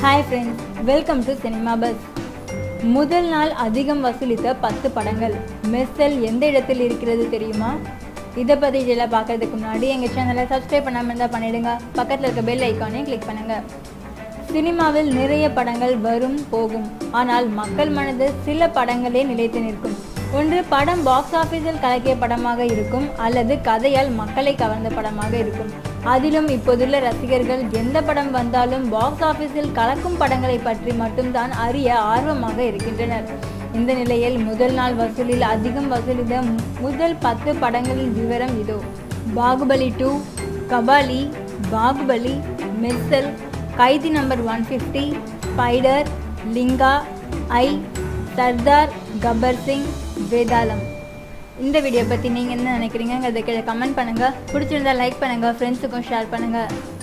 hi friends welcome to cinema buzz முதல் நாள் அதிகம் வசூலித்த பத்து படங்கள் மெர்சல் எந்த இடத்தில் இருக்கிறது தெரியுமா இதை பற்றி இதெல்லாம் பார்க்கறதுக்கு முன்னாடி எங்கள் சேனலை சப்ஸ்கிரைப் பண்ணாமல் இருந்தால் பண்ணிடுங்க பக்கத்தில் இருக்க பெல் ஐக்கானையும் கிளிக் பண்ணுங்கள் சினிமாவில் நிறைய படங்கள் வரும் போகும் ஆனால் மக்கள் மனதில் சில படங்களே நிலைத்து நிற்கும் ஒன்று படம் பாக்ஸ் ஆஃபீஸில் கலக்கிய படமாக இருக்கும் அல்லது கதையால் மக்களை கவர்ந்த படமாக இருக்கும் அதிலும் இப்போதுள்ள ரசிகர்கள் எந்த படம் வந்தாலும் பாக்ஸ் ஆஃபீஸில் கலக்கும் படங்களை பற்றி மட்டும்தான் அறிய ஆர்வமாக இருக்கின்றனர் இந்த நிலையில் முதல் நாள் வசூலில் அதிகம் வசூலித்த முதல் பத்து படங்களின் விவரம் இதோ Baahubali two Kabali Baahubali Mersal Kaithi number one fifty Spyder Lingaa I Sardaar Gabbar Singh Vedalam இந்த வீடியோ பற்றி நீங்கள் என்ன நினைக்கிறீங்கிறத கீழே கமெண்ட் பண்ணுங்கள் பிடிச்சிருந்தா லைக் பண்ணுங்கள் ஃப்ரெண்ட்ஸுக்கும் ஷேர் பண்ணுங்கள்